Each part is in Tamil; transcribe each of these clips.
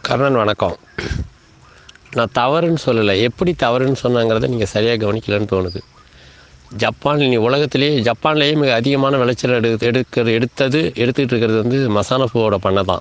கர்ணன் வணக்கம் நான் தவறுன்னு சொல்லலை எப்படி தவறுன்னு சொன்னாங்கிறத நீங்கள் சரியாக கவனிக்கலன்னு தோணுது ஜப்பான் நீ உலகத்திலேயே ஜப்பான்லேயே மிக அதிகமான விளைச்சல் எடு எடுக்கிறது எடுத்தது எடுத்துக்கிட்டு இருக்கிறது வந்து மசானா பூவோட பண்ணை தான்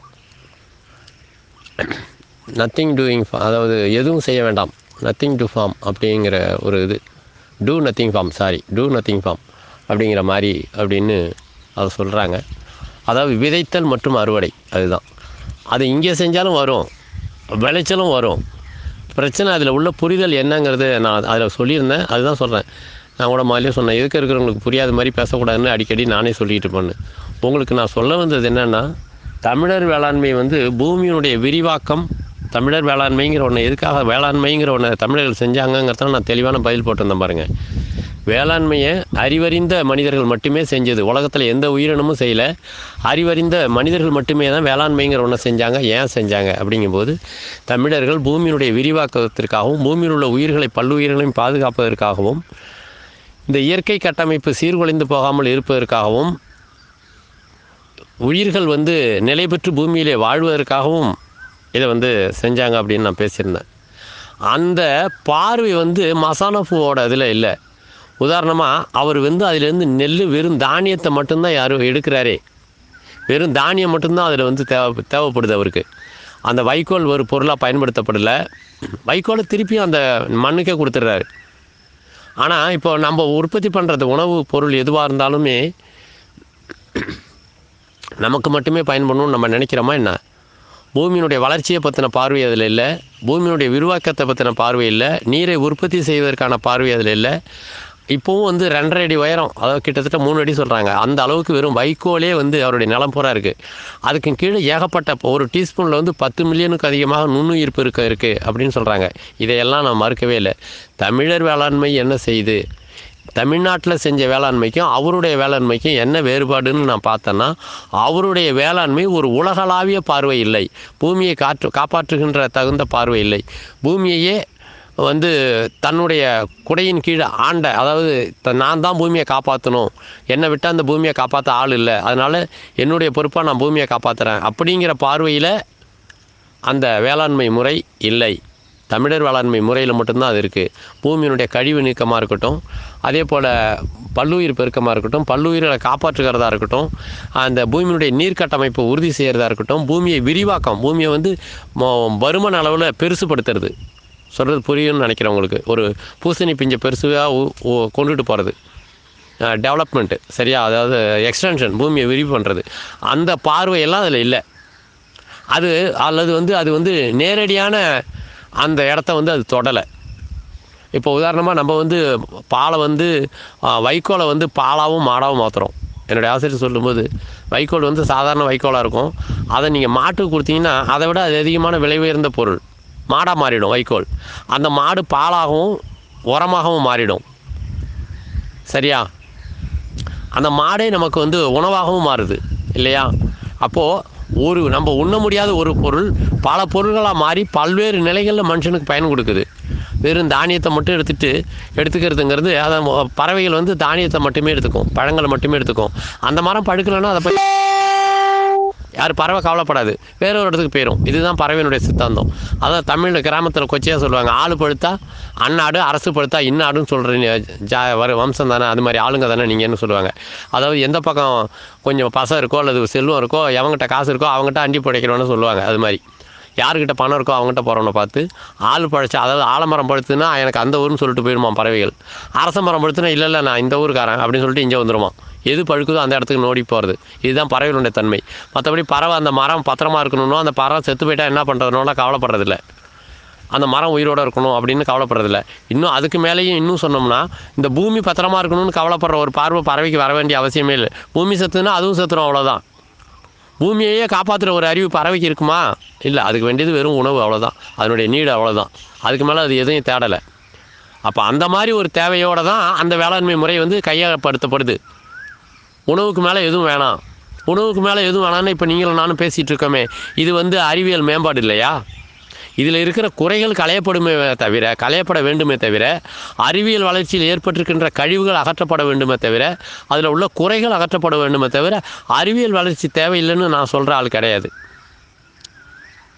நத்திங் டூயிங் அதாவது எதுவும் செய்ய வேண்டாம் நத்திங் டு ஃபார்ம் அப்படிங்கிற ஒரு இது do nothing farm sorry do nothing farm அப்படிங்கிற மாதிரி அப்படின்னு அதை சொல்கிறாங்க அதாவது விதைத்தல் மற்றும் அறுவடை அதுதான் அது இங்கே செஞ்சாலும் வரும் விளைச்சலும் வரும் பிரச்சனை அதில் உள்ள புரிதல் என்னங்கிறது நான் அதில் சொல்லியிருந்தேன் அதுதான் சொல்கிறேன் நான் கூட மாதிரியே சொன்னேன் எதுக்கு இருக்கிறவங்களுக்கு புரியாத மாதிரி பேசக்கூடாதுன்னு அடிக்கடி நானே சொல்லிட்டு பண்ணேன் உங்களுக்கு நான் சொல்ல வந்தது என்னென்னா தமிழர் வேளாண்மை வந்து பூமியினுடைய விரிவாக்கம் தமிழர் வேளாண்மைங்கிற ஒன்று எதுக்காக வேளாண்மைங்கிற ஒன்று தமிழர்கள் செஞ்சாங்கங்கிறத நான் தெளிவான பதில் போட்டிருந்தேன் பாருங்கள் வேளாண்மையை அறிவறிந்த மனிதர்கள் மட்டுமே செஞ்சது உலகத்தில் எந்த உயிரினமும் செய்யலை அறிவறிந்த மனிதர்கள் மட்டுமே தான் வேளாண்மைங்கிற ஒன்றை செஞ்சாங்க ஏன் செஞ்சாங்க அப்படிங்கும்போது தமிழர்கள் பூமியினுடைய விரிவாக்கத்திற்காகவும் பூமியில் உள்ள உயிர்களை பல்லுயிர்களையும் பாதுகாப்பதற்காகவும் இந்த இயற்கை கட்டமைப்பு சீர்குலைந்து போகாமல் இருப்பதற்காகவும் உயிர்கள் வந்து நிலை பெற்று பூமியிலே வாழ்வதற்காகவும் இதை வந்து செஞ்சாங்க அப்படின்னு நான் பேசியிருந்தேன் அந்த பார்வை வந்து மசாலா பூவோட இதில் இல்லை உதாரணமாக அவர் வந்து அதிலேருந்து நெல் வெறும் தானியத்தை மட்டும்தான் யாரும் எடுக்கிறாரே வெறும் தானியம் மட்டும்தான் அதில் வந்து தேவை தேவைப்படுது அவருக்கு அந்த வைக்கோல் ஒரு பொருளாக பயன்படுத்தப்படலை வைக்கோலை திருப்பியும் அந்த மண்ணுக்கே கொடுத்துட்றாரு ஆனால் இப்போ நம்ம உற்பத்தி பண்ணுறது உணவு பொருள் எதுவாக இருந்தாலுமே நமக்கு மட்டுமே பயன்படணும்னு நம்ம நினைக்கிறோமா என்ன பூமியினுடைய வளர்ச்சியை பற்றின பார்வை அதில் இல்லை பூமியினுடைய விரிவாக்கத்தை பற்றின பார்வை இல்லை நீரை உற்பத்தி செய்வதற்கான பார்வை அதில் இல்லை இப்போவும் வந்து ரெண்டரை அடி உயரம் அதாவது கிட்டத்தட்ட மூணு அடி சொல்கிறாங்க அந்த அளவுக்கு வெறும் வைக்கோலே வந்து அவருடைய நிலம் பூரா இருக்குது அதுக்கு கீழே ஏகப்பட்ட இப்போ ஒரு டீஸ்பூனில் வந்து பத்து மில்லியனுக்கு அதிகமாக நுண்ணுயிர் பெருக்கம் இருக்குது அப்படின்னு சொல்கிறாங்க இதையெல்லாம் நான் மறுக்கவே இல்லை தமிழர் வேளாண்மை என்ன செய்யுது தமிழ்நாட்டில் செஞ்ச வேளாண்மைக்கும் அவருடைய வேளாண்மைக்கும் என்ன வேறுபாடுன்னு நான் பார்த்தேன்னா அவருடைய வேளாண்மை ஒரு உலகளாவிய பார்வை இல்லை பூமியை காற்று காப்பாற்றுகின்ற தகுந்த பார்வை இல்லை பூமியையே வந்து தன்னுடைய குடையின் கீழே ஆண்ட அதாவது த- நான் தான் பூமியை காப்பாற்றணும் என்னை விட்டால் அந்த பூமியை காப்பாற்ற ஆள் இல்லை அதனால் என்னுடைய பொறுப்பாக நான் பூமியை காப்பாற்றுறேன் அப்படிங்கிற பார்வையில் அந்த வேளாண்மை முறை இல்லை தமிழர் வேளாண்மை முறையில் மட்டும்தான் அது இருக்குது பூமியினுடைய கழிவு நீக்கமாக இருக்கட்டும் அதே போல் பல்லுயிர் பெருக்கமாக இருக்கட்டும் பல்லுயிர்களை காப்பாற்றுகிறதா இருக்கட்டும் அந்த பூமியினுடைய நீர் கட்டமைப்பை உறுதி செய்கிறதா இருக்கட்டும் பூமியை விரிவாக்கம் பூமியை வந்து மொ- பருமன் அளவில் பெருசுப்படுத்துறது சொல்கிறது புரியும்னு நினைக்கிறேன் உங்களுக்கு ஒரு பூசணி பிஞ்சை பெருசாக கொண்டுட்டு போகிறது டெவலப்மெண்ட்டு சரியா அதாவது எக்ஸ்டென்ஷன் பூமியை விரிவு பண்ணுறது அந்த பார்வையெல்லாம் அதில் இல்லை அது அல்லது வந்து அது வந்து நேரடியான அந்த இடத்த வந்து அது தொடலை இப்போ உதாரணமாக நம்ம வந்து பாலை வந்து ஆ, வைக்கோலை வந்து பாலாவும் மாடாவும் மாற்றுறோம் என்னுடைய ஆசிரியர் சொல்லும்போது வைக்கோல் வந்து சாதாரண வைக்கோலாக இருக்கும் அதை நீங்கள் மாட்டுக்கு கொடுத்தீங்கன்னா அதை விட அது அதிகமான விலை உயர்ந்த பொருள் மாடாக மாறிடும் வைக்கோல் அந்த மாடு பாலாகவும் உரமாகவும் மாறிடும் சரியா அந்த மாடே நமக்கு வந்து உணவாகவும் மாறுது இல்லையா அப்போது ஒரு நம்ம உண்ண முடியாத ஒரு பொருள் பல பொருள்களாக மாறி பல்வேறு நிலைகளில் மனுஷனுக்கு பயன் கொடுக்குது வெறும் தானியத்தை மட்டும் எடுத்துட்டு எடுத்துக்கிறதுங்கிறது அதை மொ- பறவைகள் வந்து தானியத்தை மட்டுமே எடுத்துக்கும் பழங்களை மட்டுமே எடுத்துக்கும் அந்த மரம் பழுக்கலைன்னா அதை போய் யார் பறவை கவலைப்படாது வேற ஒரு இடத்துக்கு போயிடும் இதுதான் பறவையினுடைய சித்தாந்தம் அதான் தமிழ் கிராமத்தில் கொச்சையாக சொல்லுவாங்க ஆள் பழுத்தா அன்னாடு அரசு பழுத்தா இன்னாடுன்னு சொல்கிற ஜா வர வம்சம் தானே அது மாதிரி ஆளுங்க தானே நீங்கன்னு சொல்லுவாங்க அதாவது எந்த பக்கம் கொஞ்சம் பசம் இருக்கோ அல்லது செல்வம் இருக்கோ எவங்கிட்ட காசு இருக்கோ அவங்ககிட்ட அண்டி பிழைக்கணும்னு சொல்லுவாங்க அது மாதிரி யாருக்கிட்ட பணம் இருக்கோ அவங்ககிட்ட போகிறவனை பார்த்து ஆள் பழைச்சா அதாவது ஆலமரம் பழுத்துனா எனக்கு அந்த ஊர்னு சொல்லிட்டு போயிடுமா பறவைகள் அரச மரம் பழுத்துனா இல்லை இல்லை நான் இந்த ஊருக்காரன் அப்படின்னு சொல்லிட்டு இங்கே வந்துருமா எது பழுக்குதோ அந்த இடத்துக்கு நோடி போகிறது இதுதான் பறவைகளுடைய தன்மை மற்றபடி பறவை அந்த மரம் பத்திரமா இருக்கணும்னோ அந்த பறவை செத்து போயிட்டா என்ன பண்ணுறதுனோலாம் கவலைப்படுறதில்ல அந்த மரம் உயிரோடு இருக்கணும் அப்படின்னு கவலைப்படுறதில்ல இன்னும் அதுக்கு மேலேயும் இன்னும் சொன்னோம்னா இந்த பூமி பத்திரமா இருக்கணும்னு கவலைப்படுற ஒரு பார்வை பறவைக்கு வர வேண்டிய அவசியமே இல்லை பூமி செத்துனா அதுவும் செத்துரும் அவ்வளோதான் பூமியையே காப்பாற்றுற ஒரு அறிவு பறவைக்கு இருக்குமா இல்லை அதுக்கு வேண்டியது வெறும் உணவு அவ்வளோதான் அதனுடைய நீடு அவ்வளோதான் அதுக்கு மேலே அது எதையும் தேடலை அப்போ அந்த மாதிரி ஒரு தேவையோடு தான் அந்த வேளாண்மை முறை வந்து கையகப்படுத்தப்படுது உணவுக்கு மேலே எதுவும் வேணாம் உணவுக்கு மேலே எதுவும் வேணாம்னு இப்போ நீங்களும் நானும் பேசிகிட்டு இருக்கோமே இது வந்து அறிவியல் மேம்பாடு இல்லையா இதில் இருக்கிற குறைகள் களையப்படுமே தவிர களையப்பட வேண்டுமே தவிர அறிவியல் வளர்ச்சியில் ஏற்பட்டிருக்கின்ற கழிவுகள் அகற்றப்பட வேண்டுமே தவிர அதில் உள்ள குறைகள் அகற்றப்பட வேண்டுமே தவிர அறிவியல் வளர்ச்சி தேவையில்லைன்னு நான் சொல்கிற ஆள் கிடையாது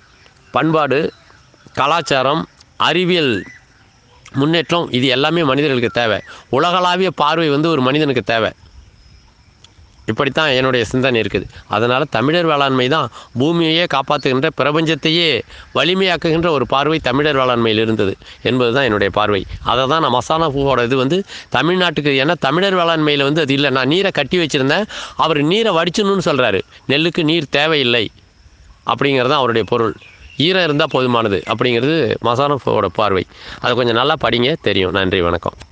பண்பாடு கலாச்சாரம் அறிவியல் முன்னேற்றம் இது எல்லாமே மனிதர்களுக்கு தேவை உலகளாவிய பார்வை வந்து ஒரு மனிதனுக்கு தேவை இப்படித்தான் என்னுடைய சிந்தனை இருக்குது அதனால் தமிழர் வேளாண்மை தான் பூமியையே காப்பாற்றுகின்ற பிரபஞ்சத்தையே வலிமையாக்குகின்ற ஒரு பார்வை தமிழர் வேளாண்மையில் இருந்தது என்பது தான் என்னுடைய பார்வை அதை தான் நான் மசாலா பூவோட இது வந்து தமிழ்நாட்டுக்கு ஏன்னா தமிழர் வேளாண்மையில் வந்து அது இல்லை நான் நீரை கட்டி வச்சுருந்தேன் அவர் நீரை வடிச்சணும்னு சொல்கிறாரு நெல்லுக்கு நீர் தேவையில்லை அப்படிங்கிறது தான் அவருடைய பொருள் ஈரம் இருந்தால் போதுமானது அப்படிங்கிறது மசாலா பூவோட பார்வை அதை கொஞ்சம் நல்லா படிங்க தெரியும் நன்றி வணக்கம்